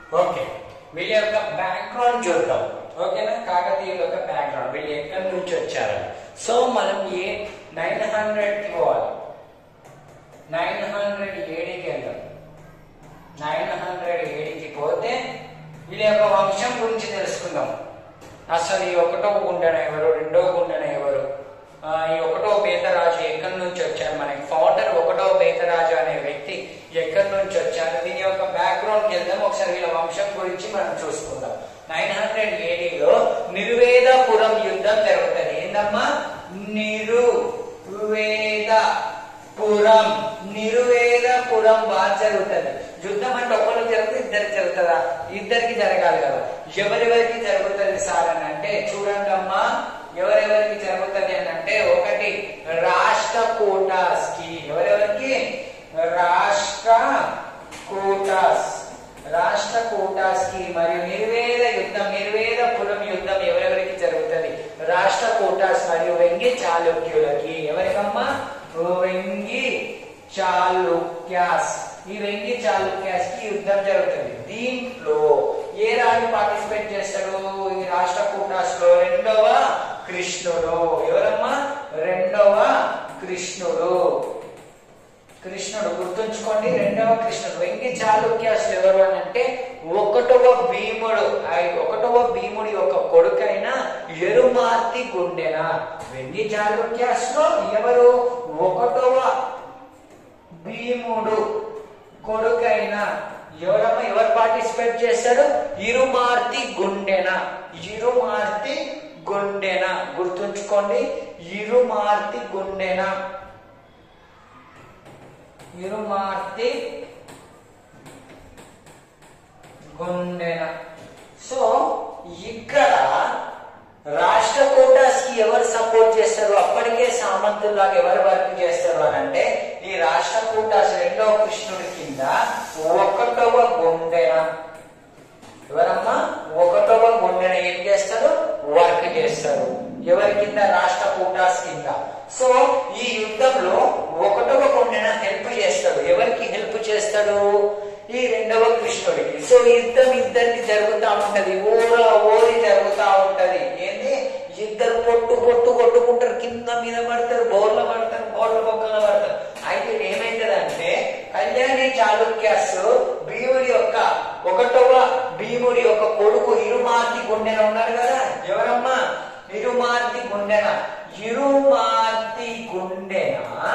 Okay వీళ్ళ యొక్క background చూద్దాం ఓకేనా కాకతీయుల యొక్క బ్యాక్గ్రౌండ్ వీళ్ళు ఎక్కడి నుంచి వచ్చారు సో మనం ఏ నైన్ హండ్రెడ్కి పోవాలి నైన్ హండ్రెడ్ ఏడికి వెళ్దాం నైన్ హండ్రెడ్ ఏడికి పోతే వీళ్ళ యొక్క వంశం గురించి తెలుసుకుందాం అసలు ఈ ఒకటో గుండెన ఎవరు రెండో గుండెన ఎవరు ఆ, ఈ ఒకటో బేతరాజు ఎక్కడి నుంచి వచ్చారు మనకి ఫౌండర్ ఒకటో బేతరాజు అనే వ్యక్తి ఎక్కడి నుంచి వచ్చారు దీని యొక్క బ్యాక్గ్రౌండ్కి వెళ్దాం ఒకసారి వీళ్ళ వంశం గురించి మనం చూసుకుందాం నైన్ హండ్రెడ్ ఏడీలో నిర్వేదపురం యుద్ధం జరుగుతుంది ఏందమ్మా నిరువేద పురం నిరువేదపురం వార్ జరుగుతుంది యుద్ధం అంటే ఒకళ్ళు జరుగుతుంది ఇద్దరికి జరుగుతుందా ఇద్దరికి జరగాలి కదా ఎవరెవరికి జరుగుతుంది సార్ అని అంటే చూడండి అమ్మా ఎవరెవరికి జరుగుతుంది అని అంటే ఒకటి రాష్ట్ర కూటాస్ కి ఎవరెవరికి రాష్ట్ర కూటాస్ రాష్ట్ర కూటాస్ కి మరియు నిర్వేద యుద్ధం నిర్వేద పురం యుద్ధం ఎవరెవరికి జరుగుతుంది రాష్ట్ర కూటాస్ మరియు వెంగి చాళుక్యులకి ఎవరికమ్మా వెంగి చాళుక్యాస్ ఈ వెంగి చాళుక్యాస్ కి యుద్ధం జరుగుతుంది దీంట్లో ఏ రాజు పార్టిసిపేట్ చేస్తాడు ఈ రాష్ట్ర కూటాస్ లో రెండవ కృష్ణుడు ఎవరమ్మా రెండవ కృష్ణుడు కృష్ణుడు గుర్తుంచుకోండి రెండవ కృష్ణుడు వెంకి చాళుక్యాసులు ఎవరు అని అంటే ఒకటవ భీముడు ఆ ఒకటవ భీముడి యొక్క కొడుకైన ఎరుమార్తి గుండెన వెంగి చాళుక్యాసులో ఎవరు ఒకటవ భీముడు కొడుకైన ఎవరమ్మ ఎవరు పార్టిసిపేట్ చేస్తాడు ఇరుమార్తి గుండెన ఇరుమార్తి గుండెన గుర్తుంచుకోండి ఇరుమార్తి గుండెన ఇరుమార్తి గుండెన సో ఇక్కడ రాష్ట్ర కోటాస్ కి ఎవరు సపోర్ట్ చేస్తారు అప్పటికే సామంతుల్లాగా ఎవరు వర్క్ చేస్తారు అని అంటే ఈ రాష్ట్ర కోటాస్ రెండవ కృష్ణుడి కింద ఒకటవ గుండెన ఎవరమ్మా ఒకటవ గుండెన ఏం చేస్తారు వర్క్ చేస్తారు ఎవరి కింద రాష్ట్ర కూటాస్ కింద సో ఈ యుద్ధంలో ఒకటవ గుండెన హెల్ప్ చేస్తాడు ఎవరికి హెల్ప్ చేస్తాడు ఈ రెండవ కృష్ణుడికి సో యుద్ధం ఇద్దరికి జరుగుతా ఉంటది ఊర ఓరి జరుగుతా ఉంటది ఏంది ఇద్దరు పొట్టు పొట్టు కొట్టుకుంటారు కింద మీద పడతారు బోర్ల పడతారు బోర్ల పక్కన పడతారు అయితే ఏమైతుందంటే కళ్యాణి చాళుక్యాస్ భీముడి యొక్క ఒకటవ భీముడి యొక్క కొడుకు ఇరుమార్తి గుండెన ఉన్నారు కదా ఎవరమ్మా ఇరుమార్తి గుండెన ఇరుమార్తి గుండెన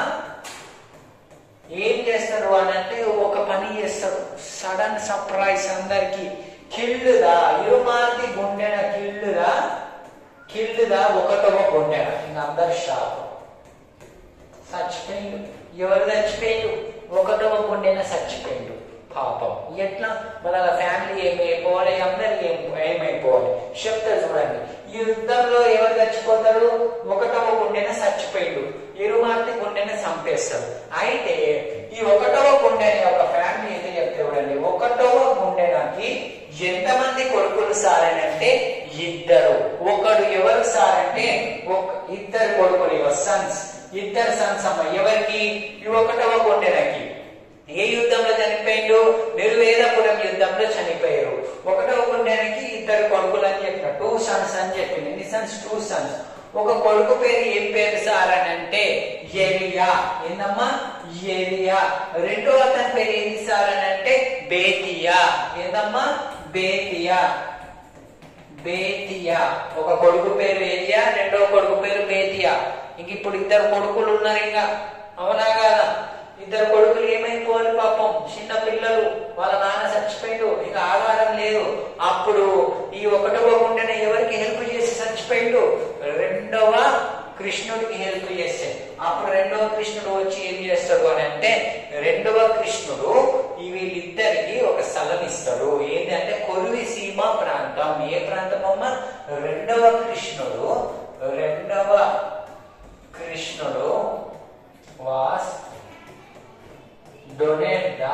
ఏం చేస్తాడు అని అంటే ఒక పని చేస్తాడు సడన్ సర్ప్రైజ్ అందరికి కిల్లుదా ఇరుమార్తి గుండెన కిల్లుదా కిల్లుదా ఒకటవ గుండెన ఇంక అందరు షాప్ చచ్చిపోయిండు ఎవరు చచ్చిపోయిండు ఒకటవ గుండెన చచ్చిపోయిండు పాపం ఎట్లా మన ఫ్యామిలీ ఏమైపోవాలి అందరు ఏం ఏమైపోవాలి చెప్తా చూడండి ఈ యుద్ధంలో ఎవరు చచ్చిపోతారు ఒకటవ గుండెన చచ్చిపోయిండు ఇరుమార్తి గుండెన చంపేస్తారు అయితే ఈ ఒకటవ గుండెన యొక్క ఫ్యామిలీ అయితే చెప్తే చూడండి ఒకటవ గుండెనకి ఎంతమంది కొడుకులు సార్ అని అంటే ఇద్దరు ఒకడు ఎవరు సార్ అంటే ఒక ఇద్దరు కొడుకులు సన్స్ ఇద్దరు సన్స్ అమ్మ ఎవరికి ఈ ఒకటవ గుండెనకి ఏ యుద్ధంలో చనిపోయిండు నిర్వేదపురం యుద్ధంలో చనిపోయారు ఒకటవ గుండెనకి ఇద్దరు కొడుకులు అని చెప్పిన టూ సన్స్ అని చెప్పింది ఎన్ని సన్స్ టూ సన్స్ ఒక కొడుకు పేరు ఏం పేరు సార్ అని అంటే ఎరియా ఏందమ్మా ఎరియా రెండో అతని పేరు ఏంది సార్ అని అంటే బేతియా ఏందమ్మా బేతియా బేతియా ఒక కొడుకు పేరు ఏరియా రెండో కొడుకు పేరు బేతియా ఇంక ఇప్పుడు ఇద్దరు కొడుకులు ఉన్నారు ఇంకా అవునా కాదా ఇద్దరు కొడుకులు ఏమైపోవాలి పాపం చిన్న పిల్లలు వాళ్ళ నాన్న చచ్చిపోయిండు ఇక ఆధారం లేదు అప్పుడు ఈ ఒకటవ గుండెన ఎవరికి హెల్ప్ చేసి చచ్చిపోయిండు రెండవ కృష్ణుడికి హెల్ప్ చేస్తే అప్పుడు రెండవ కృష్ణుడు వచ్చి ఏం చేస్తాడు అని అంటే రెండవ కృష్ణుడు ఈ వీళ్ళిద్దరికి ఒక స్థలం ఇస్తాడు ఏంటంటే కొరివి సీమ ప్రాంతం ఏ ప్రాంతం అమ్మా రెండవ కృష్ణుడు రెండవ కృష్ణుడు వాస్ డొనేట్ ద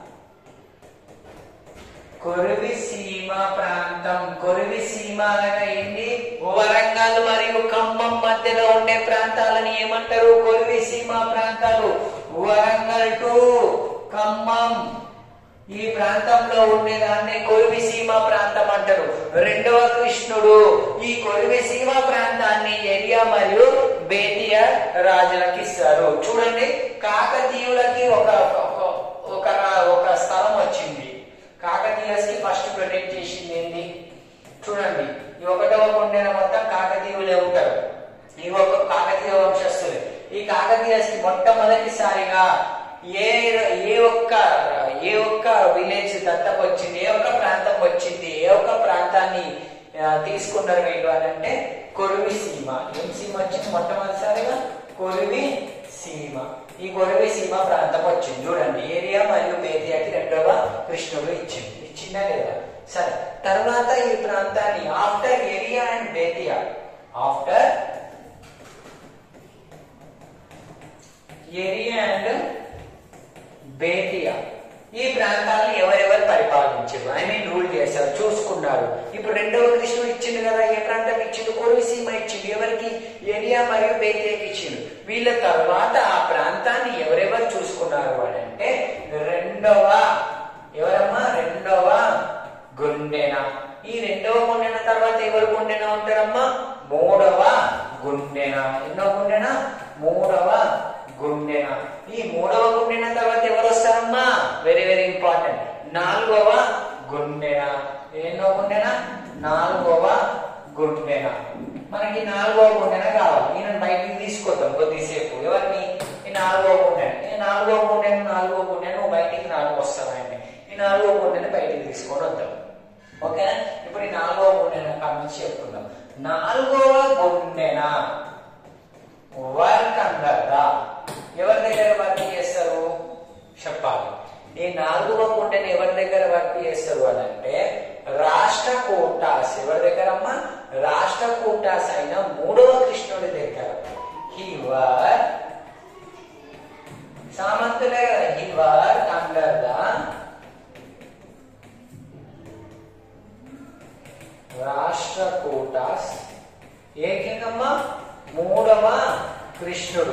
కొరివి సీమ ప్రాంతం కొరివి సీమ అనగా ఏంటి వరంగల్ మరియు ఖమ్మం మధ్యలో ఉండే ప్రాంతాలని ఏమంటారు కొరివి సీమ ప్రాంతాలు వరంగల్ టు ఖమ్మం ఈ ప్రాంతంలో ఉండేదాన్ని కొరివిసీమ ప్రాంతం అంటారు రెండవ కృష్ణుడు ఈ కొరివిసీమ ప్రాంతాన్ని ఏరియా మరియు బేతియా రాజులకి ఇస్తారు చూడండి కాకతీయులకి ఒక ఒక- ఒక ఒక స్థలం వచ్చింది కాకతీయస్కి ఫస్ట్ ప్రొటెక్ట్ చేసింది ఏంది చూడండి ఈ ఒకటవ కొండెన మొత్తం కాకతీయులే ఉంటారు ఈ ఒక కాకతీయ వంశస్థులే ఈ కాకతీయస్కి మొట్టమొదటిసారిగా ఏ ఏ ఒక్క ఏ ఒక్క విలేజ్ దత్తకు వచ్చింది ఏ ఒక్క ప్రాంతం వచ్చింది ఏ ఒక్క ప్రాంతాన్ని ఆ, తీసుకున్నారు వీళ్ళు అని అంటే కొరివి సీమ ఏం సీమ వచ్చింది మొట్టమొదటిసారిగా కొరివి సీమ ఈ కొరివి సీమ ప్రాంతం వచ్చింది చూడండి ఏరియా మరియు బేతియాకి రెండవ కృష్ణుడు ఇచ్చింది ఇచ్చిందా లేదా సరే తర్వాత ఈ ప్రాంతాన్ని ఆఫ్టర్ ఏరియా అండ్ బేతియా ఆఫ్టర్ ఏరియా అండ్ బేతియా ఈ ప్రాంతాలను ఎవరెవరు పరిపాలించారు ఐ మీన్ రూల్ చేశారు చూసుకున్నారు ఇప్పుడు రెండవ కృష్ణుడు ఇచ్చిండు కదా ఏ ప్రాంతం ఇచ్చిండు కోవిసీమ ఇచ్చిండు ఎవరికి ఏరియా మరియు బేతియాకి ఇచ్చిండు వీళ్ళ తర్వాత ఆ ప్రాంతాన్ని ఎవరెవరు చూసుకున్నారు అని అంటే రెండవ ఎవరమ్మా రెండవ గుండెన ఈ రెండవ గుండెన తర్వాత ఎవరు గుండెన ఉంటారమ్మా మూడవ గుండెన ఎన్నో గుండెన మూడవ గుండెన ఈ మూడవ గుండెన తర్వాత ఎవరు వస్తారమ్మా వెరీ వెరీ ఇంపార్టెంట్ నాలుగవ గుండెన ఎన్నో గుండెన నాలుగవ గుండెన మనకి నాలుగవ గుండెన కావాలి ఈయన బయటికి తీసుకొద్దాం కొద్దిసేపు ఎవరిని ఈ నాలుగవ గుండెన ఈ నాలుగవ గుండెన నాలుగవ గుండెన నువ్వు బయటికి నాలుగు వస్తావు ఆయన్ని ఈ నాలుగవ గుండెన బయటికి తీసుకొని వద్దాం ఓకేనా ఇప్పుడు ఈ నాలుగవ గుండెన కామెంట్స్ చెప్పుకుందాం నాలుగవ గుండెన వర్క్ అండర్ ద ఎవరి దగ్గర వర్క్ చేస్తారు చెప్పాలి ఈ నాలుగవ గుండెని ఎవరి దగ్గర వర్క్ చేస్తారు అని అంటే రాష్ట్ర కోటాస్ ఎవరి దగ్గర అమ్మా రాష్ట్ర కోటాస్ అయిన మూడవ కృష్ణుడి దగ్గర హీ వర్ సామంతులే కదా హీ వర్ అండర్ ద రాష్ట్ర కోటాస్ ఏ కిందమ్మ మూడవ కృష్ణుడు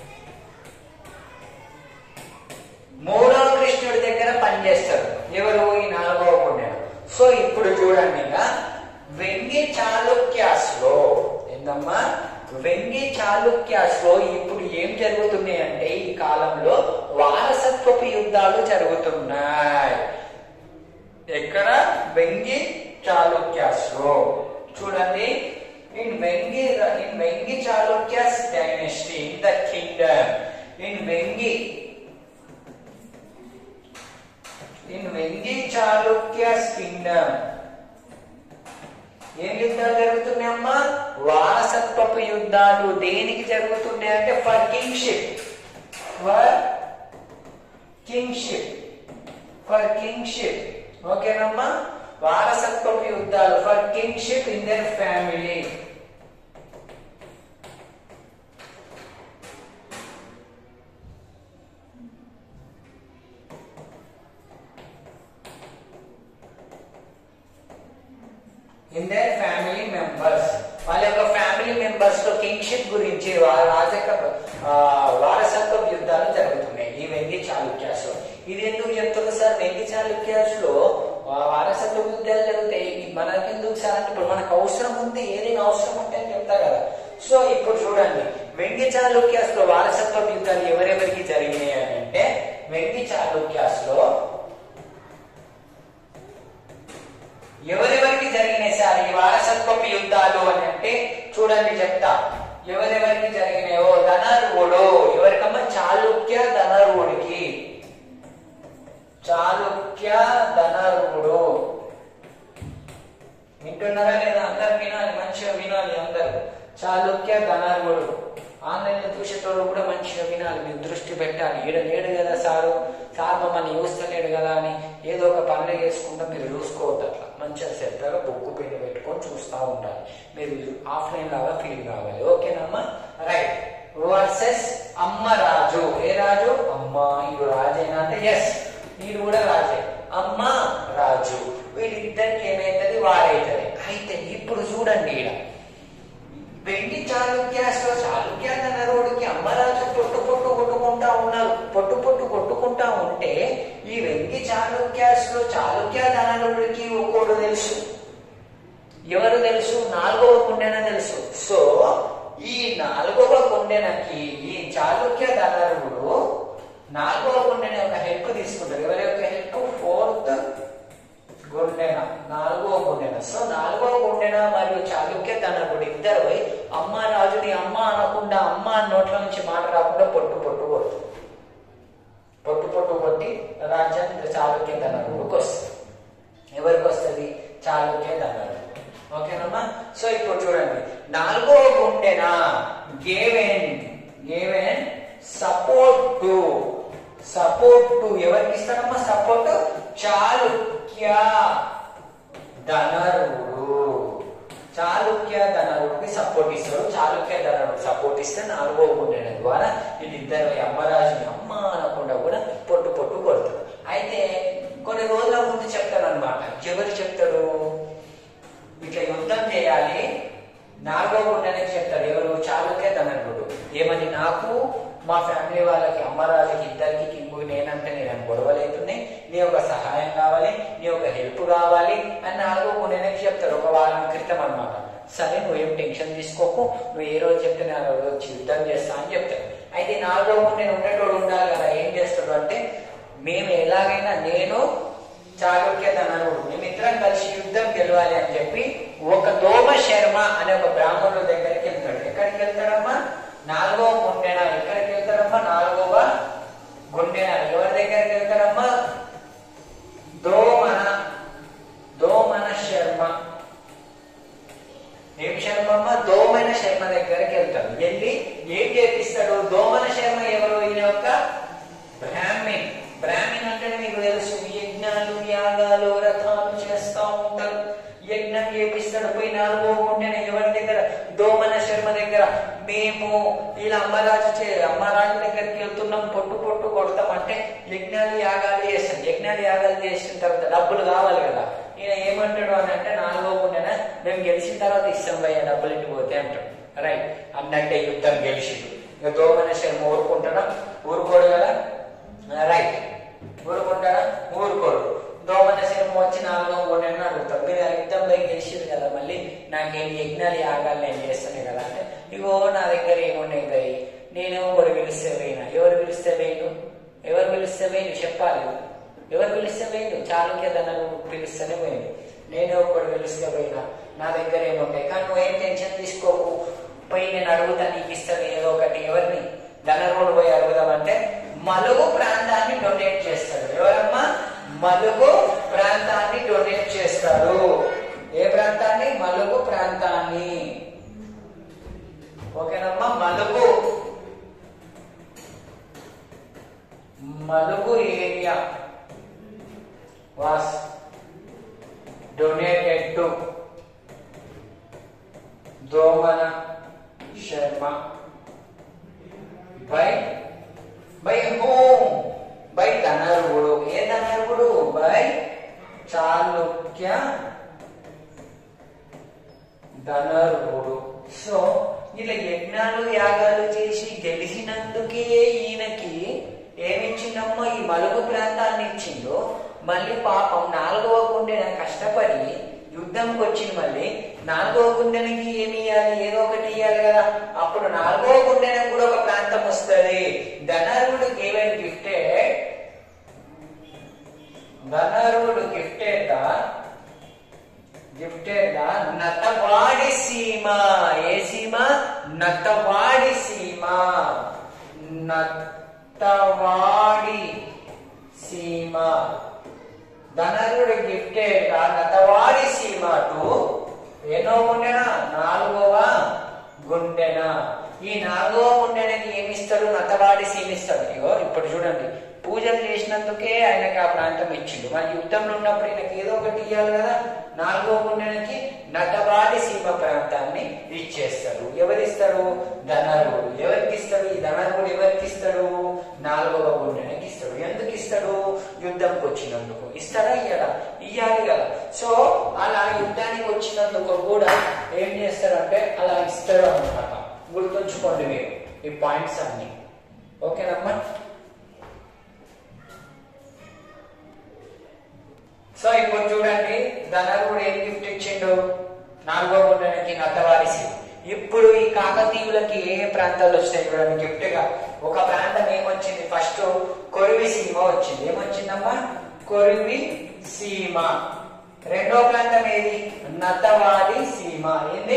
మూడవ కృష్ణుడి దగ్గర పనిచేస్తారు ఎవరు ఈ నాలుగవ గుండెను సో ఇప్పుడు చూడండి ఇక వెంగి చాళుక్యాస్ లో ఏందమ్మా వెంగి చాళుక్యాస్ లో ఇప్పుడు ఏం జరుగుతున్నాయి అంటే ఈ కాలంలో వారసత్వపు యుద్ధాలు జరుగుతున్నాయి ఎక్కడ వెంగి చాళుక్యాస్ లో చూడండి in Vengi in Vengi Chalukyas dynasty in the kingdom in Vengi in Vengi Chalukyas kingdom ఏం యుద్ధాలు జరుగుతున్నాయమ్మా వారసత్వపు యుద్ధాలు దేనికి జరుగుతున్నాయి అంటే for kingship for kingship for kingship ఓకేనమ్మా వారసత్వపు యుద్ధాలు for kingship in their family in their family members వాళ్ళ యొక్క ఫ్యామిలీ మెంబర్స్ లో కింగ్షిప్ గురించి వా- రాజక ఆ, వారసత్వ యుద్ధాలు జరుగుతున్నాయి ఈ వెంగి చాళుక్యాస్ లో ఇది ఎందుకు చెప్తుంది సార్ వెంగి చాళుక్యాస్ లో ఆ, వారసత్వ యుద్ధాలు జరుగుతాయి ఇది మనకెందుకు సార్ అంటే ఇప్పుడు మనకు అవసరం ఉంది ఏదైనా అవసరం ఉంటే అని చెప్తా కదా సో ఇప్పుడు చూడండి వెంగి చాళుక్యాస్ లో వారసత్వ యుద్ధాలు ఎవరెవరికి జరిగినాయి అని అంటే వెంగి చాళుక్యాస్ లో ఎవరెవరికి జరిగినాయి సార్ ఈ వారసత్వపు యుద్ధాలు అని అంటే చూడండి చెప్తా ఎవరెవరికి జరిగినాయో ధనర్వుడు ఎవరికమ్మా చాళుక్య ధనర్వుడికి చాళుక్య ధనర్వుడు వింటున్నారా లేదా అందరు వినాలి మంచిగా వినాలి అందరు చాళుక్య ధనర్వుడు ఆన్లైన్ లో చూసేటోళ్ళు కూడా మంచిగా వినాలి మీరు దృష్టి పెట్టాలి ఈడ లేడు కదా సారు సార్ మమ్మల్ని చూస్తలేడు కదా అని ఏదో ఒక పనులు చేసుకుంటా మీరు చూసుకోవద్దు అట్లా మంచిగా శ్రద్ధగా బుక్కు పెట్టి పెట్టుకొని చూస్తూ ఉండాలి మీరు ఆఫ్లైన్ లాగా ఫీల్ కావాలి ఓకేనమ్మా రైట్ వర్సెస్ అమ్మ రాజు ఏ రాజు అమ్మ ఇది రాజేనా అంటే ఎస్ వీడు కూడా రాజే అమ్మ రాజు వీళ్ళిద్దరికి ఏమైతుంది వారైతుంది అయితే ఇప్పుడు చూడండి ఈడ వెండి చాళుక్యాస్ లో చాళుక్య నగరోడికి అమ్మరాజు పొట్టు పొట్టు కొట్టుకుంటా ఉన్నారు పొట్టు పొట్టు కొట్టుకుంటా ఉంటే ఈ వెంగి చాళుక్యాస్ చాళుక్య ధనరుడికి ఒక్కోడు తెలుసు ఎవరు తెలుసు నాలుగవ కుండెన తెలుసు సో ఈ నాలుగవ కుండెనకి ఈ చాళుక్య ధనరుడు నాలుగవ కుండెన యొక్క హెల్ప్ తీసుకుంటారు ఎవరి యొక్క హెల్ప్ ఫోర్త్ గుండెన నాలుగవ గుండెన సో నాలుగవ గుండెన మరియు చాళుక్య ధనరుడు ఇద్దరు పోయి అమ్మ రాజుని అమ్మ అనకుండా అమ్మ అని నోట్ల నుంచి మాట రాకుండా పొట్టు పొట్టు కొడుతుంది పొట్టు పొట్టు కొట్టి రాజ్యం చాళుక్య ధనరుడికి వస్తుంది ఎవరికి వస్తుంది చాళుక్య ధనరుడు ఓకేనమ్మా సో ఇప్పుడు చూడండి నాలుగో Gundana given given support to support to ఎవరికి ఇస్తాడమ్మా సపోర్ట్ చాళుక్య ధనరుడు చాళుక్య ధనరుడికి సపోర్ట్ ఇస్తాడు చాళుక్య ధనరుడు సపోర్ట్ ఇస్తే నాలుగో గుండెన ద్వారా వీళ్ళిద్దరు అమ్మరాజుని అమ్మ అనకుండా కూడా పొట్టు పొట్టు కొడతారు అయితే కొన్ని రోజుల ముందు చెప్తారు అనమాట ఎవరు చెప్తారు ఇట్లా యుద్ధం చేయాలి నాలుగో గుండెనే చెప్తారు ఎవరు చాలుకే ధనరుడు ఏమని నాకు మా ఫ్యామిలీ వాళ్ళకి అమ్మరాజుకి ఇద్దరికి కింగు నేనంటే నేను గొడవలైతున్నాయి నీ యొక్క సహాయం కావాలి నీ యొక్క హెల్ప్ కావాలి అని నాలుగో గుండెనే చెప్తారు ఒక వారం క్రితం అనమాట సరే నువ్వేం టెన్షన్ తీసుకోకు నువ్వు ఏ రోజు చెప్తే నేను ఆ రోజు వచ్చి యుద్ధం చేస్తా అని చెప్తాడు అయితే నాలుగో గుండె ఉండేటోడు ఉండాలి కదా ఏం చేస్తాడు అంటే మేము ఎలాగైనా నేను చాళుక్య ధనరుడు మేమిద్దరం కలిసి యుద్ధం గెలవాలి అని చెప్పి ఒక దోమ శర్మ అనే ఒక బ్రాహ్మణుల దగ్గరికి వెళ్తాడు ఎక్కడికి వెళ్తాడమ్మా నాలుగవ గుండెన ఎక్కడికి వెళ్తాడమ్మా నాలుగవ గుండెన ఎవరి దగ్గరికి వెళ్తాడమ్మా దోమన దోమన శర్మ ఏం శర్మ అమ్మ దోమన శర్మ దగ్గరికి వెళ్తాడు వెళ్ళి ఏం చేపిస్తాడు దోమన శర్మ ఎవరు ఈయన యొక్క బ్రాహ్మిన్ బ్రాహ్మిన్ అంటే మీకు తెలుసు యజ్ఞాలు యాగాలు రథాలు చేస్తా ఉంటారు యజ్ఞం చేపిస్తాడు పోయి నాలుగో గుండెన ఎవరి దగ్గర దోమన శర్మ దగ్గర మేము ఇలా అమ్మరాజు చే అమ్మరాజు దగ్గరికి వెళ్తున్నాం పొట్టు పొట్టు కొడతాం అంటే యజ్ఞాలు యాగాలు చేస్తాం యజ్ఞాలు యాగాలు చేసిన తర్వాత డబ్బులు కావాలి కదా ఈయన ఏమంటాడు అని అంటే నాలుగో గుండెన మేము గెలిచిన తర్వాత ఇస్తాం భయ్య డబ్బులు ఇంటికి పోతే అంటాడు రైట్ అన్నట్టే యుద్ధం గెలిచిండు ఇక దోమన శర్మ ఊరుకుంటాడా ఊరుకోడు కదా రైట్ ఊరుకుంటాడా ఊరుకోడు దోమన శర్మ వచ్చి నాలుగో గుండెన అడుగుతాడు మీరు ఆ యుద్ధంలో గెలిచిరు కదా మళ్ళీ నాకేం యజ్ఞాలు యాగాలు నేను చేస్తాను కదా అంటే ఇగో నా దగ్గర ఏమున్నాయి గయి నేనేమో ఒకటి పిలిస్తే పోయినా ఎవరు పిలిస్తే వేయను ఎవరు పిలిస్తే వేయను చెప్పాలి ఎవరు పిలిస్తే పోయిండు చాలుక్య ధనలు పిలిస్తేనే పోయిండు నేనే ఒకటి పిలిస్తే పోయినా నా దగ్గర ఏముంటాయి కానీ నువ్వేం టెన్షన్ తీసుకోకు పోయి నేను అడుగుతా నీకు ఇస్తాను ఏదో ఒకటి ఎవరిని ధనరుడు పోయి అడుగుదామంటే మలుగు ప్రాంతాన్ని డొనేట్ చేస్తాడు ఎవరమ్మా మలుగు ప్రాంతాన్ని డొనేట్ చేస్తాడు ఏ ప్రాంతాన్ని మలుగు ప్రాంతాన్ని ఓకేనమ్మా Malugu Malugu area was donated to Domana Sharma by by whom? By ధనర్వుడు ఏ ధనర్వుడు బై చాళుక్య ధనర్వుడు సో ఇలా యజ్ఞాలు యాగాలు చేసి గెలిచినందుకే ఈయనకి ఏమిచ్చిందమ్మో ఈ మలుగు ప్రాంతాన్ని ఇచ్చిందో మళ్ళీ పాపం నాలుగవ గుండెన కష్టపడి యుద్ధంకి వచ్చింది మళ్ళీ నాలుగవ గుండెనకి ఏమి ఇవ్వాలి ఏదో ఒకటి ఇవ్వాలి కదా అప్పుడు నాలుగవ గుండెన కూడా ఒక ప్రాంతం వస్తుంది ధనరుడు గివెన్ గిఫ్టెడ్ ధనరుడు గిఫ్టెడ్ గిఫ్టెడ్ నతవాడి సీమ ఏ సీమ నతవాడి సీమ నత్తవాడి సీమ ధనరుడు గిఫ్టెడ్ నతవాడి సీమ టు ఎన్నో గుండెన నాలుగవ గుండెన ఈ నాలుగవ గుండెనకి ఏమిస్తాడు నతవాడి సీమ ఇస్తాడు ఇగో ఇప్పుడు చూడండి పూజలు చేసినందుకే ఆయనకి ఆ ప్రాంతం ఇచ్చిండు మరి యుద్ధంలో ఉన్నప్పుడు ఈయనకి ఏదో ఒకటి ఇవ్వాలి కదా నాలుగో గుండెనకి నటవాడి సీమ ప్రాంతాన్ని ఇచ్చేస్తాడు ఎవరిస్తాడు ధనరుడు ఎవరికి ఇస్తాడు ఈ ధనరుడు ఎవరికి ఇస్తాడు నాలుగవ గుండెనకి ఇస్తాడు ఎందుకు ఇస్తాడు యుద్ధంకి వచ్చినందుకు ఇస్తాడా ఇయ్యడా ఇయ్యాలి కదా సో అలా యుద్ధానికి వచ్చినందుకు కూడా ఏం చేస్తాడంటే అలా ఇస్తాడు అనమాట గుర్తుంచుకోండి మీరు ఈ పాయింట్స్ అన్ని ఓకేనమ్మా సో ఇప్పుడు చూడండి ధనరుడు ఏం గిఫ్ట్ ఇచ్చిండు నాలుగో గుండెనికి నత్తవారిసి ఇప్పుడు ఈ కాకతీయులకి ఏ ఏ ప్రాంతాలు వచ్చినాయి చూడండి గిఫ్ట్ గా ఒక ప్రాంతం ఏమొచ్చింది ఫస్ట్ కొరివి సీమ వచ్చింది ఏమొచ్చిందమ్మా కొరివి సీమ రెండో ప్రాంతం ఏది నతవాడి సీమ ఏంది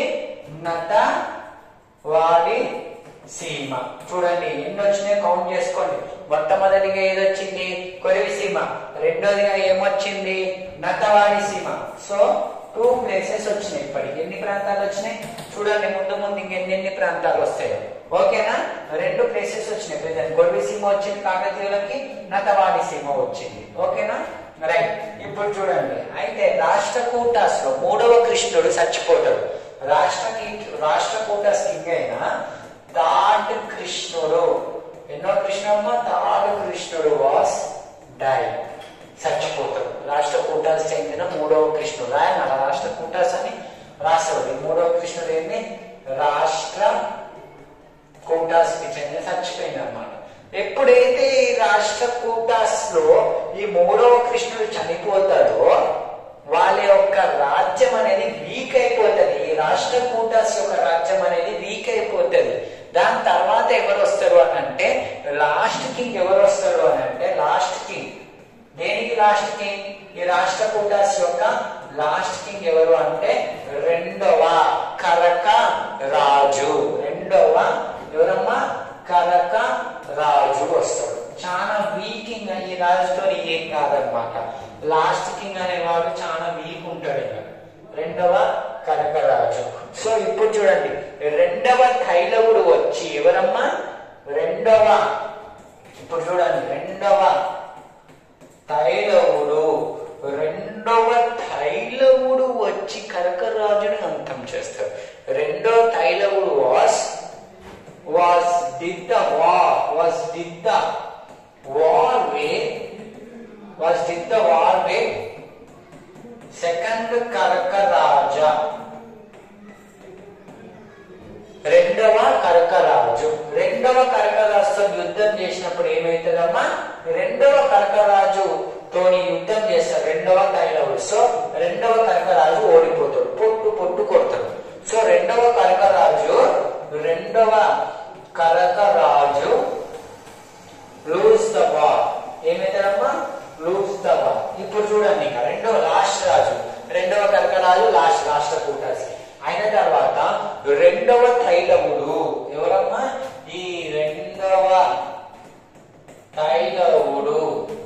నతవాడి సీమ చూడండి ఎన్ని వచ్చినాయి కౌంట్ చేసుకోండి మొట్టమొదటిగా ఏది వచ్చింది కొరివి సీమ రెండోదిగా ఏమొచ్చింది నతవాడి సీమ సో టూ ప్లేసెస్ వచ్చినాయి ఇప్పటికి ఎన్ని ప్రాంతాలు వచ్చినాయి చూడండి ముందు ముందు ఇంకెన్ని ప్రాంతాలు వస్తాయో ఓకేనా రెండు ప్లేసెస్ వచ్చినాయి ప్రజెంట్ కొరివి సీమ వచ్చింది కాకతీయులకి నతవాడి సీమ వచ్చింది ఓకేనా రైట్ ఇప్పుడు చూడండి అయితే రాష్ట్రకూటాస్ లో మూడవ కృష్ణుడు చచ్చిపోతాడు రాష్ట్ర రాష్ట్రకూటాస్ కింగ్ అయిన థర్డ్ కృష్ణుడు ఎన్నో కృష్ణమ్మ థర్డ్ కృష్ణుడు వాస్ డై చచ్చిపోతాడు రాష్ట్రకూటాస్ చెందిన మూడవ కృష్ణుడు ఆయన రాష్ట్రకూటాస్ అని రాస్తాడు ఈ మూడవ కృష్ణుడు ఏంటి రాష్ట్ర కూటాస్ కి చెందిన చచ్చిపోయింది అనమాట ఎప్పుడైతే ఈ రాష్ట్ర కూటాస్ లో ఈ మూడవ కృష్ణుడు చనిపోతాడో వాళ్ళ యొక్క రాజ్యం అనేది వీక్ అయిపోతుంది ఈ రాష్ట్ర కూటాస్ యొక్క రాజ్యం అనేది వీక్ అయిపోతుంది దాని తర్వాత ఎవరు వస్తారు అని అంటే లాస్ట్ కింగ్ ఎవరు వస్తారు అని అంటే లాస్ట్ కింగ్ దేనికి లాస్ట్ కింగ్ ఈ రాష్ట్ర కూటాస్ యొక్క లాస్ట్ కింగ్ ఎవరు అంటే రెండవ కరక రాజు రెండవ ఎవరమ్మా కరక రాజు వస్తాడు చాలా వీకింగ్ ఈ రాజుతో ఏం కాదనమాట లాస్ట్ కింగ్ అనేవాడు చాలా వీక్ ఉంటాడు ఇక రెండవ కనకరాజు సో ఇప్పుడు చూడండి రెండవ తైలవుడు వచ్చి ఎవరమ్మా రెండవ ఇప్పుడు చూడండి రెండవ తైలవుడు రెండవ తైలవుడు వచ్చి కనకరాజుని అంతం చేస్తాడు రెండో తైలవుడు was was did the war was did the war with was did the war with second Karakaraja రెండవ కరకరాజు రెండవ కరకరాజుతో యుద్ధం చేసినప్పుడు ఏమైతుందమ్మా రెండవ కరకరాజు తోని యుద్ధం చేస్తాడు రెండవ తైలవుడు సో రెండవ కరకరాజు ఓడిపోతాడు పొట్టు పొట్టు కొడతాడు సో రెండవ కరకరాజు రెండవ కరకరాజు లూజ్ ద బాల్ ఏమైతాడమ్మా లూజ్ ద బాల్ ఇప్పుడు చూడండి ఇక రెండవ లాస్ట్ రాజు రెండవ కరకరాజు లాస్ట్ రాష్ట్ర కూటాసి అయిన తర్వాత రెండవ తైలవుడు ఎవరమ్మా ఈ రెండవ తైలవుడు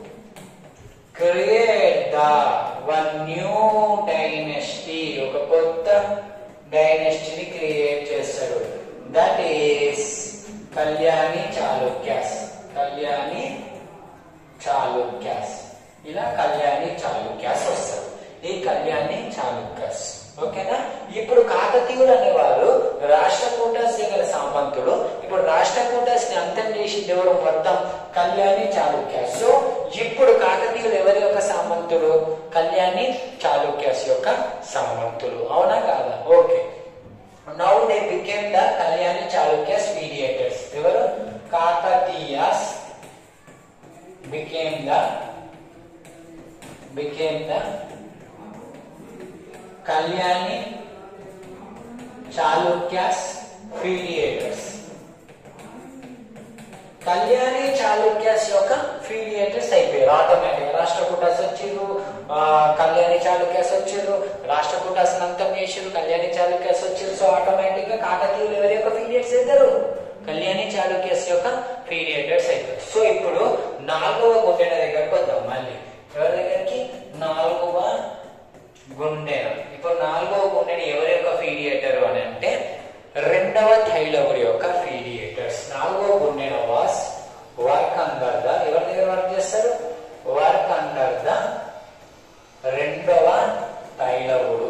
create the one new dynasty ఒక కొత్త డైనెస్టీని క్రియేట్ చేస్తాడు దట్ ఈస్ కళ్యాణి చాళుక్యాస్ కళ్యాణి చాళుక్యాస్ ఇలా కళ్యాణి చాళుక్యాస్ వస్తారు ఈ కళ్యాణి చాళుక్యాస్ ఓకేనా ఇప్పుడు కాకతీయులు అనేవారు రాష్ట్రకూటాస్ గల సామంతుడు ఇప్పుడు రాష్ట్రకూటాస్ ని అంతం చేసింది ఎవరు మొత్తం కళ్యాణి చాళుక్యాస్ సో ఇప్పుడు కాకతీయులు ఎవరి యొక్క సామంతుడు కళ్యాణి చాళుక్యాస్ యొక్క సామంతులు అవునా కాదా okay now they became the Kalyani Chalukyas mediators ఎవరు Kakatiyas became the became the Kalyani Chalukyas feudatories Kalyani Chalukyas యొక్క ఫీలియేటర్స్ అయిపోయారు ఆటోమేటిక్ రాష్ట్రకూటాస్ వచ్చిర్రు ఆ, కళ్యాణి చాళుక్యాస్ వచ్చిర్రు రాష్ట్రకూటాస్ అంతం చేసిర్రు కళ్యాణి చాళుక్యాస్ వచ్చిర్రు సో ఆటోమేటిక్ గా కాకతీయులు ఎవరి యొక్క ఫీలియేటర్స్ అవుతారు కళ్యాణి చాళుక్యాస్ యొక్క ఫీలియేటర్స్ అవుతారు సో ఇప్పుడు నాలుగవ గుండెల దగ్గరకు వద్దాం మళ్ళీ ఎవరి దగ్గరికి నాలుగవ గుండె ఇప్పుడు నాలుగవ గుండెని ఎవరి యొక్క ఫీడియేటర్ అని అంటే రెండవ థైలవుడి యొక్క ఫీడియేటర్స్ నాలుగవ Gundana was work under the ఎవరి దగ్గర వర్క్ చేస్తారు వర్క్ అండర్ ద రెండవ తైలవుడు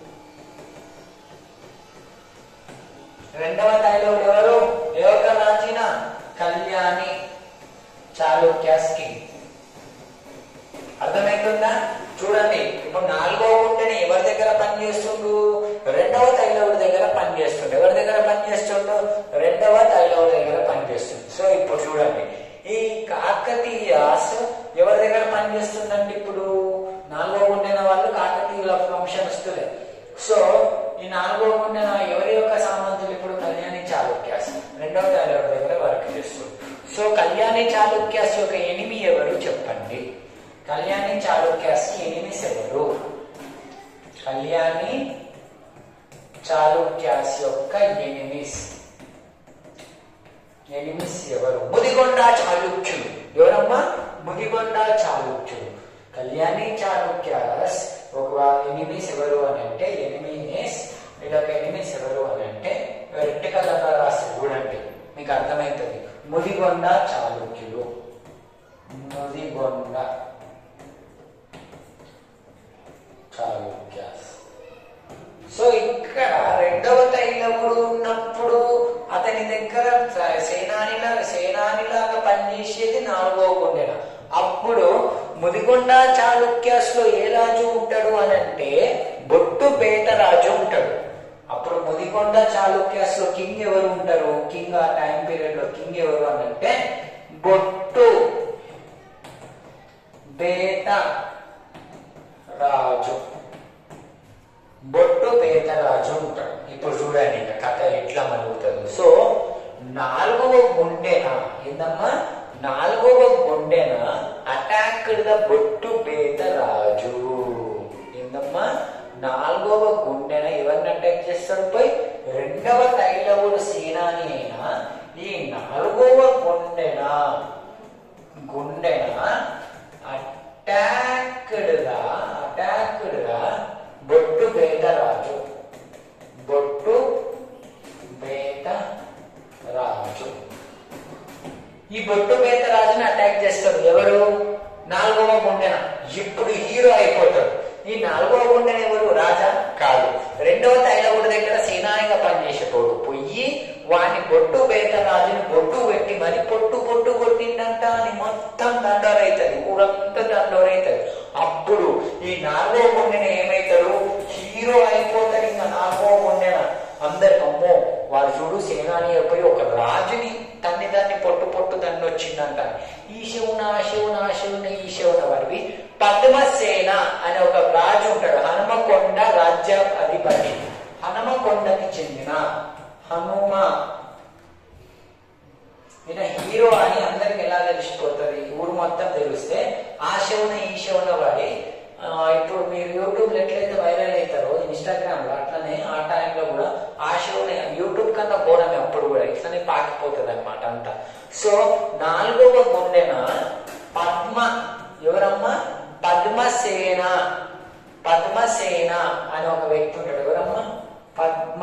రెండవ తైలవుడు ఎవరు ఎవరు రాజీన కళ్యాణి చాళుక్యాస్ కింగ్ అర్థమవుతుందా చూడండి ఇప్పుడు నాలుగో గుండెని ఎవరి దగ్గర పని చేస్తుండు రెండవ తైలవుడి దగ్గర పని చేస్తుండు ఎవరి దగ్గర పని చేస్తుండు రెండవ తైలవుడి దగ్గర పని చేస్తుంది సో ఇప్పుడు చూడండి ఈ కాకతీయాస్ ఎవరి దగ్గర పని చేస్తుందంటే ఇప్పుడు నాలుగో గుండె సో ఈ నాలుగో గుండెన ఎవరి యొక్క సామంతులు ఇప్పుడు కళ్యాణి చాళుక్యాస్ రెండవ తాలూరు దగ్గర వర్క్ చేస్తుంది సో కళ్యాణి చాళుక్యాస్ యొక్క ఎనిమి ఎవరు చెప్పండి కళ్యాణి చాళుక్యాస్ కి ఎనిమిస్ ఎవరు కళ్యాణి చాళుక్యాస్ యొక్క ఎనిమిస్ ఎనిమిస్ ఎవరు ముదిగొండ చాళుక్యులు ఎవరమ్మా ముదిగొండ చాళుక్యులు కళ్యాణి చాళుక్యాస్ ఒక ఎనిమిస్ ఎవరు అని అంటే ఎనిమిస్ వీళ్ళొక ఎనిమిస్ ఎవరు అని అంటే రెడ్ కలర్ లో రాస్తారు చూడండి మీకు అర్థమవుతుంది ముదిగొండ చాళుక్యులు ముదిగొండ చాళుక్యాస్ సో ఇక్కడ రెండవ తైలముడు ఉన్నప్పుడు అతని దగ్గర సేనానిలా సేనానిలాగా పనిచేసేది నాలుగవ గుండెన అప్పుడు ముదిగొండ చాళుక్యాస్ లో ఏ రాజు ఉంటాడు అని అంటే బొట్టు పేట రాజు ఉంటాడు అప్పుడు ముదిగొండ చాళుక్యాస్ లో కింగ్ ఎవరు ఉంటారు కింగ్ ఆ టైం పీరియడ్ లో కింగ్ ఎవరు అని అంటే బొట్టు బేట రాజు బొట్టు పేదరాజు ఉంటాడు ఇప్పుడు చూడండి ఇక కథ ఎట్లా మలుగుతుంది సో నాలుగవ గుండెన ఏందమ్మా నాలుగవ గుండెన అటాక్డ్ ద బొట్టు పేదరాజు ఏందమ్మా నాలుగవ గుండెన ఎవరిని అటాక్ చేస్తాడు పోయి రెండవ తైలవుడు సేనాని అయినా ఈ నాలుగవ గుండెన గుండెన అటాక్డ్ గా అటాక్డ్ గా బొట్టు బేతరాజు బొట్టు బేత రాజు ఈ బొట్టు బేత రాజుని అటాక్ చేస్తాడు ఎవరు నాలుగవ గుండెన ఇప్పుడు హీరో అయిపోతాడు ఈ నాలుగవ గుండెన ఎవరు రాజా కాదు రెండవ తైలవుడి దగ్గర సేనానిగా పనిచేసేటోడు పొయ్యి వాని బొట్టు బేత రాజుని బొట్టు పెట్టి మరి పొట్టు పొట్టు కొట్టిందంట అని మొత్తం దండోరైతుంది ఊరంతా దండోరైతుంది అప్పుడు ఈ నాలుగో గుండెన ఏమైతాడు హీరో అయిపోతాడు ఇంకా నాలుగో గుండెన అందరికి అమ్మో వాడు చూడు సేనాని అయిపోయి ఒక రాజుని తన్ని దాన్ని పొట్టు పొట్టు దండి వచ్చిందంట ఈ శివున ఆ శివున ఆ శివున ఈ శివున వారివి పద్మసేన అనే ఒక రాజు ఉంటాడు హనుమకొండ రాజ్య అధిపతి హనుమకొండకి చెందిన హనుమ ఈయన హీరో అని అందరికి ఎలా తెలిసిపోతుంది ఊరు మొత్తం తెలిస్తే ఆ శివున ఈ శివున వాడి ఆ, ఇప్పుడు మీరు యూట్యూబ్ లో ఎట్లయితే వైరల్ అవుతారో ఇన్స్టాగ్రామ్ లో అట్లనే ఆ టైంలో కూడా ఆ శివుని యూట్యూబ్ కన్నా ఘోరమే అప్పుడు కూడా ఇట్లనే పాకిపోతుంది అనమాట అంతా సో నాలుగవ గుండెన పద్మ ఎవరమ్మా పద్మసేన పద్మసేన అని ఒక వ్యక్తి ఉంటాడు ఎవరమ్మా పద్మ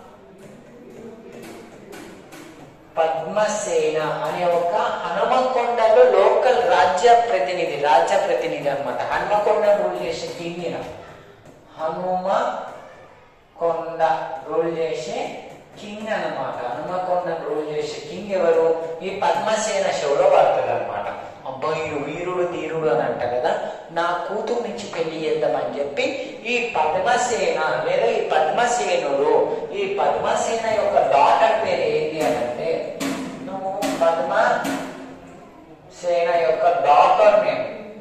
పద్మసేన అనే ఒక హనుమకొండలో లోకల్ రాజ్య ప్రతినిధి రాజ్య ప్రతినిధి అనమాట హనుమకొండ రూల్ చేసే కింగ్ ఈయన. హనుమ కొండ రూల్ చేసే కింగ్ అన్నమాట హనుమకొండ రూల్ చేసే కింగ్ ఎవరు ఈ పద్మసేన షోలో పడతాడు అనమాట అబ్బాయిలు వీరుడు ధీరుడు అని అంట కదా నా కూతురు నుంచి పెళ్లి చేద్దామని చెప్పి ఈ పద్మసేన లేదా ఈ పద్మసేనుడు ఈ పద్మసేన యొక్క డాటర్ పేరు ఏంటి అని అంటే నువ్వు పద్మ సేన యొక్క డాటర్ నేమ్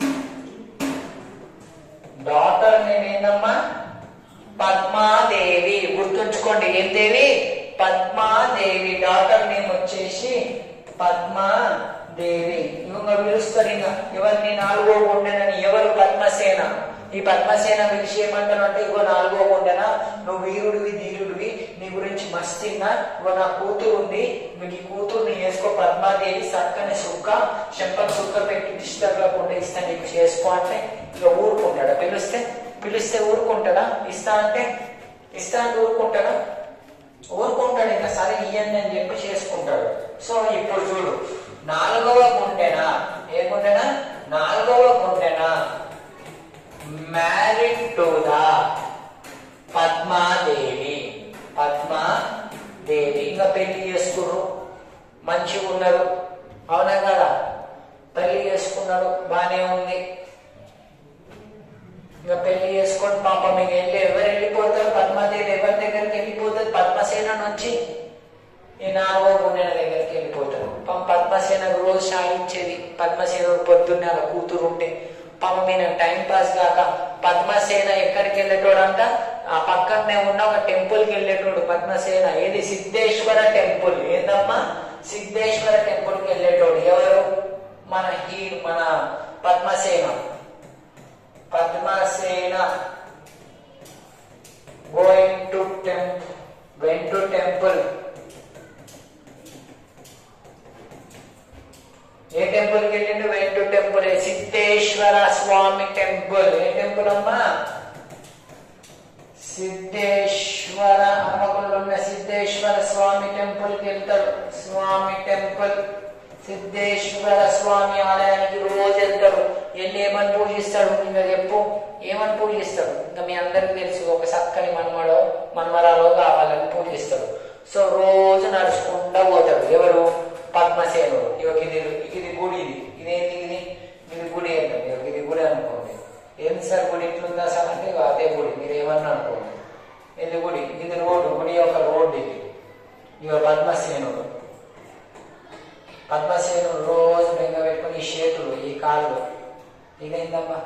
డాటర్ నేమ్ ఏందమ్మా పద్మాదేవి గుర్తుంచుకోండి ఏం దేవి పద్మాదేవి డాటర్ నేమ్ వచ్చేసి పద్మాదేవి ఇవ్వంగా పిలుస్తారు ఇంకా ఎవరిని నాలుగో గుండెనని ఎవరు పద్మసేన ఈ పద్మసేన పిలిచి ఏమంటాను అంటే ఇగో నాలుగో గుండెన నువ్వు వీరుడివి ధీరుడివి నీ గురించి మస్తిన్నా ఇగో నా కూతురు ఉంది మీకు ఈ కూతుర్ని చేసుకో పద్మాదేవి చక్కని సుక్క చెంపకు సుక్క పెట్టి డిస్టర్బ్ ఇస్తాను నీకు చేసుకో అంటే ఇక ఊరుకుంటాడా పిలిస్తే పిలిస్తే ఊరుకుంటాడా ఇస్తా అంటే ఇస్తా అంటే ఊరుకుంటాడా ఊరుకుంటాడు ఇంకా సరే ఇయ్యండి అని చెప్పి చేసుకుంటాడు సో ఇప్పుడు చూడు నాలుగవ గుండెన ఏ గుండెన నాలుగవ Gundana married to the Padmadevi Padmadevi ఇంకా పెళ్లి చేసుకున్నారు మంచిగా ఉన్నారు అవునా కదా పెళ్లి చేసుకున్నాడు బానే ఉంది ఇంకా పెళ్లి చేసుకొని పాపం మీకు వెళ్ళి ఎవరు వెళ్ళిపోతారు పద్మాదేవి ఎవరి దగ్గరికి వెళ్ళిపోతారు పద్మసేన నుంచి ఈ నాలుగో గుండెల దగ్గరికి వెళ్ళిపోతారు పాపం పద్మసేన రోజు సాగించేది పద్మసేన పొద్దున్నే అలా కూతురు ఉంటే పాపం మీద టైం పాస్ కాక పద్మసేన ఎక్కడికి వెళ్ళేటోడంట ఆ పక్కనే ఉన్న ఒక టెంపుల్ కి వెళ్ళేటోడు పద్మసేన ఏది సిద్ధేశ్వర టెంపుల్ ఏందమ్మా సిద్ధేశ్వర టెంపుల్ కి వెళ్ళేటోడు ఎవరు మన హీ మన Padmasena Padmasena going to temple went to temple ఏ టెంపుల్ కి వెళ్ళిండు went temple Siddheshwara Swamy temple ఏ టెంపుల్ అమ్మా సిద్ధేశ్వర హనుమకొండలో ఉన్న సిద్ధేశ్వర స్వామి టెంపుల్ కి వెళ్తాడు స్వామి టెంపుల్ సిద్ధేశ్వర స్వామి ఆలయానికి రోజు వెళ్తాడు వెళ్ళి ఏమని పూజిస్తాడు ఇంకా చెప్పు ఏమని పూజిస్తాడు ఇంకా మీ అందరికి తెలుసు ఒక చక్కని మనమడో మనమరాలో కావాలని పూజిస్తాడు సో రోజు నడుచుకుంటా పోతాడు ఎవరు పద్మసేనుడు ఇక ఇది ఇది గుడి ఇది ఇదేంటి ఇది ఇది గుడి అంటారు ఇక ఇది గుడి అనుకోండి ఏంటి సార్ గుడి ఇట్లుందా సార్ అంటే ఇక అదే గుడి మీరు ఏమన్నా అనుకోండి ఇది గుడి ఇది రోడ్డు గుడి యొక్క రోడ్డు ఇది ఇక పద్మసేనుడు పద్మసేనుడు రోజు బెంగ పెట్టుకుని ఈ చేతులు ఈ కాళ్ళు ఇక ఏందమ్మా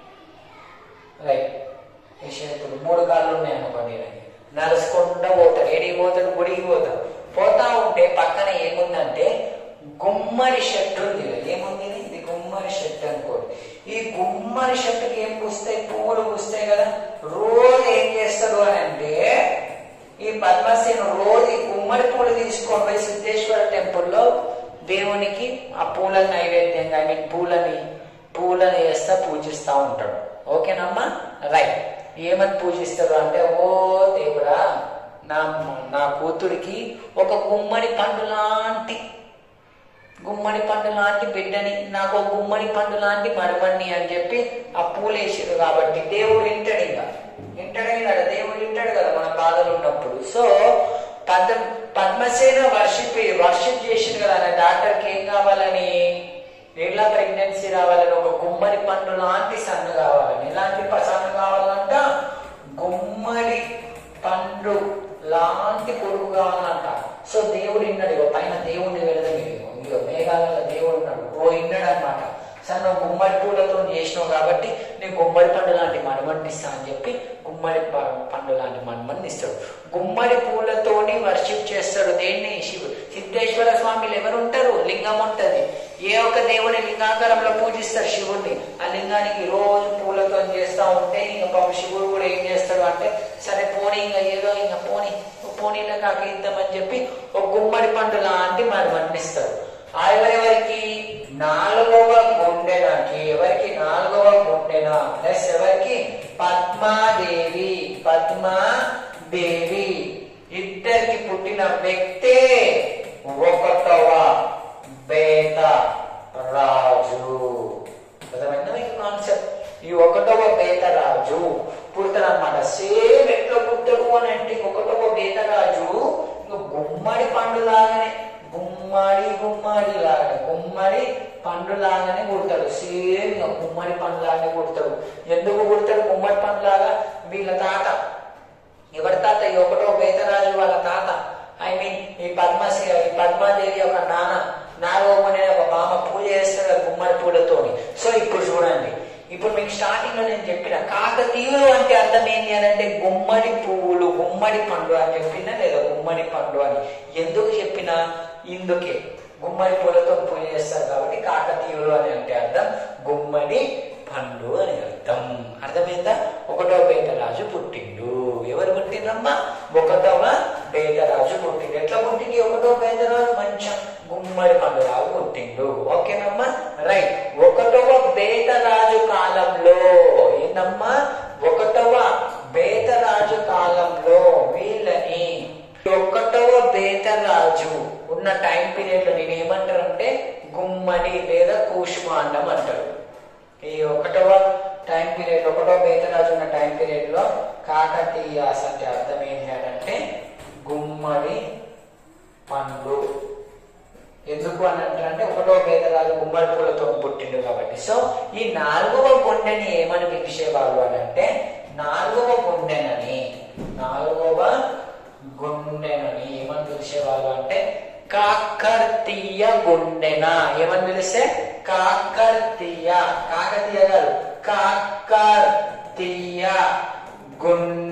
రైట్ ఈ చేతులు మూడు కాళ్ళు ఉన్నాయి అనుకోండి ఈయనకి. నడుచుకుంటా పోతాడు ఏడికి పోతాడు గుడికి పోతాడు పోతా ఉంటే పక్కన ఏముందంటే గుమ్మడి షర్ట్ ఉంది కదా. ఏముంది ఇది? ఇది గుమ్మడి షర్ట్ అనుకోండి ఈ గుమ్మడి షర్ట్కి ఏం పూస్తాయి పువ్వులు పూస్తాయి కదా రోజు ఏం చేస్తాడు అని అంటే ఈ పద్మసేను రోజు ఈ గుమ్మడి పూలు తీసుకొని పోయి సిద్ధేశ్వర టెంపుల్లో దేవునికి ఆ పూల నైవేద్యంగా ఐ మీన్ పూలని పూలని వేస్తా పూజిస్తా ఉంటాడు ఓకేనమ్మా రైట్ ఏమని పూజిస్తారు అంటే ఓ దేవుడా నా నా కూతురికి ఒక గుమ్మడి పండు లాంటి గుమ్మడి పండు లాంటి బిడ్డని నాకు ఒక గుమ్మడి పండు లాంటి మరమణ్ణి అని చెప్పి ఆ పూలేసారు కాబట్టి దేవుడు వింటాడు ఇంకా వింటాడే కదా దేవుడు వింటాడు కదా మన బాధలు ఉన్నప్పుడు so Padma Padmasena worship worship చేసింది కదా ఆయన డాక్టర్కి ఏం కావాలని ఎట్లా ప్రెగ్నెన్సీ రావాలని ఒక గుమ్మడి పండు లాంటి సన్ను కావాలని ఎలాంటి ప- సన్ను కావాలంట గుమ్మడి పండు లాంటి కొడుకు కావాలంట సో దేవుడు విన్నాడు ఇగో పైన దేవుడిని వెళదాం ఇగో మేఘాలలో దేవుడు ఉన్నాడు ఓ విన్నాడు అనమాట సార్ నువ్వు గుమ్మడి పూలతో చేసినావు కాబట్టి నేను గుమ్మడి పండు లాంటి మణమణ్ణి ఇస్తా అని చెప్పి గుమ్మడి ప- పండు లాంటి మణమణ్ణి ఇస్తాడు గుమ్మడి పూలతోని వర్షిప్ చేస్తాడు దేన్ని శివుడు సిద్ధేశ్వర స్వామిలు ఎవరు ఉంటారు లింగం ఉంటది ఏ ఒక్క దేవుని లింగాకారంలో పూజిస్తారు శివుడిని ఆ లింగానికి రోజు పూలతో చేస్తా ఉంటే ఇంకా పాపం శివుడు కూడా ఏం చేస్తాడు అంటే సరే పోనీ ఇంకా ఏదో ఇంకా పోనీ పోనీలో కాక ఇద్దామని చెప్పి ఒక గుమ్మడి పండు లాంటి మరి మన్నిస్తాడు ఆ ఎవరెవరికి నాలుగవ గుండెనకి ఎవరికి నాలుగవ గుండెన ప్లస్ ఎవరికి పద్మాదేవి పద్మాదేవి ఇద్దరికి పుట్టిన వ్యక్తే ఒకటవ బేత రాజు అర్థమైందా మీకు కాన్సెప్ట్ ఈ ఒకటవ బేత రాజు పుడతాడు అనమాట సేమ్ ఎట్లా పుట్టడు అని అంటే ఒకటవ బేత రాజు ఇంకా గుమ్మడి పండు లాగానే గుమ్మడి గుమ్మడి లాగానే గుమ్మడి పండు లాగానే పుడతాడు సేమ్ ఇంకా గుమ్మడి పండు లాగానే పుడతాడు ఎందుకు పుడతాడు గుమ్మడి పండు లాగా వీళ్ళ తాత ఎవరి తాత ఈ ఒకటో బేతరాజు వాళ్ళ తాత ఐ మీన్ ఈ పద్మశ్రీ ఈ పద్మాదేవి యొక్క నాన్న నాగోమని ఒక మామ పూజ చేస్తాడు ఆ గుమ్మడి పూలతోని సో ఇప్పుడు చూడండి ఇప్పుడు మీకు స్టార్టింగ్ లో నేను చెప్పిన కాకతీయులు అంటే అర్థం ఏంటి అని అంటే గుమ్మడి పువ్వులు గుమ్మడి పండు అని చెప్పినా లేదా గుమ్మడి పండు అని ఎందుకు చెప్పినా ఇందుకే గుమ్మడి పూలతో పూజ చేస్తారు కాబట్టి కాకతీయులు అని అంటే అర్థం గుమ్మడి పండు అని అర్థం అర్థమైందా ఒకటో బేతరాజు పుట్టిండు ఎవరు పుట్టిండ్రమ్మా ఒకటవ బేతరాజు పుట్టిండు ఎట్లా పుట్టింది ఒకటో బేతరాజు మంచం గుమ్మడి పండు రాజు పుట్టిండు ఓకేనమ్మా రైట్ ఒకటవ బేతరాజు కాలంలో ఏందమ్మా ఒకటవ బేతరాజు కాలంలో వీళ్ళని ఒకటవ బేతరాజు ఉన్న టైం పీరియడ్ లో నేను ఏమంటారంటే గుమ్మడి లేదా కూష్మాండం అంటారు ఈ ఒకటవ టైం పీరియడ్ ఒకటో బేతరాజు ఉన్న టైం పీరియడ్ లో కాకతీయాస్ అంటే అర్థం ఏంటి అని అంటే గుమ్మడి పండు ఎందుకు అని అంటే ఒకటో బేతరాజు గుమ్మడి పూలతో పుట్టిండు కాబట్టి సో ఈ నాలుగవ గుండెని ఏమని పిలిచేవాళ్ళు అని అంటే నాలుగవ గుండెనని నాలుగవ గుండెనని ఏమని పిలిచేవాళ్ళు అంటే కాకర్తీయ గుండెన ఏమని పిలిస్తే కాకర్తీయ కాకతీయ గారు కాకర్తీయ గుండెన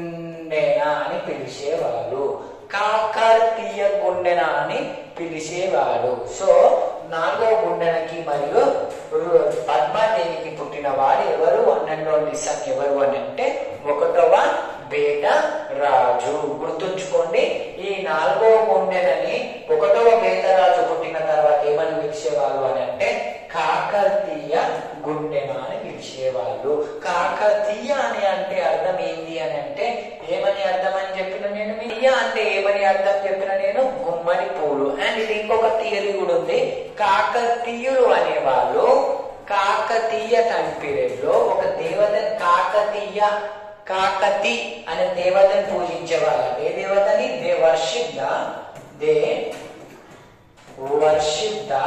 గుండెన అని పిలిచేవాడు కాకతీయ గుండెన అని పిలిచేవాడు సో నాలుగో గుండెనకి మరియు పద్మాదేవికి పుట్టిన వాడు ఎవరు అన్నంలోని సన్ ఎవరు అని అంటే ఒకటవ బేట రాజు గుర్తుంచుకోండి ఈ నాలుగో గుండెనని ఒకటవ బేతరాజు పుట్టిన తర్వాత ఏమని పిలిచేవాళ్ళు అని అంటే కాకతీయ గుండెన అని పిలిచేవాళ్ళు కాకతీయ అని అంటే అర్థం ఏంటి అని అంటే ఏమని అర్థం అని చెప్పిన నేను తీయ అంటే ఏమని అర్థం చెప్పిన నేను గుమ్మడి పూలు అండ్ ఇది ఇంకొక థియరీ కూడా ఉంది కాకతీయులు అనేవాళ్ళు కాకతీయ టైం పీరియడ్ లో ఒక దేవత కాకతీయ కాకతి అనే దేవతని పూజించేవాళ్ళు ఏ దేవతని they worship the they worship the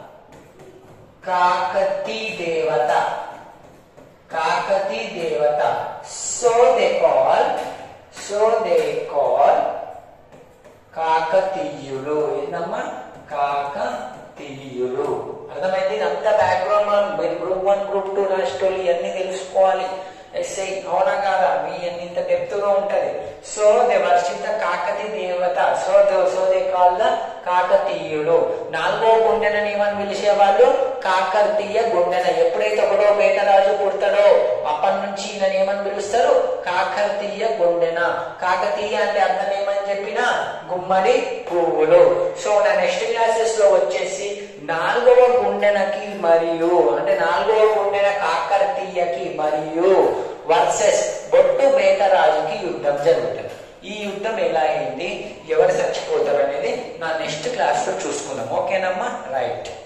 Kakati దేవత కాకతి దేవత so they call so they call కాకతీయులు ఏందమ్మా కాకతీయులు అర్థమైంది ఇదంతా బ్యాక్గ్రౌండ్ మనం మీరు గ్రూప్ వన్ గ్రూప్ టూ రాష్ట్రాలు ఇవన్నీ తెలుసుకోవాలి ఎస్ఐ అవునా కాదా మీ అన్ని ఇంత డెప్త్ గా ఉంటది సో దే వర్షిత కాకతి దేవత so they so they call the కాకతీయులు నాలుగో గుండెనని ఏమని పిలిచేవాళ్ళు కాకతీయ గుండెన ఎప్పుడైతే ఒకటో బేటరాజు పుడతాడో అప్పటి నుంచి ఈయన ఏమని పిలుస్తారు కాకతీయ గుండెన కాకతీయ అంటే అర్థం ఏమని చెప్పిన గుమ్మడి పువ్వులు సో నా నెక్స్ట్ క్లాసెస్ లో వచ్చేసి నాలుగవ గుండెనకి మరియు అంటే నాలుగవ గుండెన కాకతీయకి మరియు వర్సెస్ బొట్టు బేతరాజుకి యుద్ధం జరుగుతుంది ఈ యుద్ధం ఎలా అయింది ఎవరు చచ్చిపోతారు అనేది నా నెక్స్ట్ క్లాస్ లో చూసుకుందాం ఓకేనమ్మా రైట్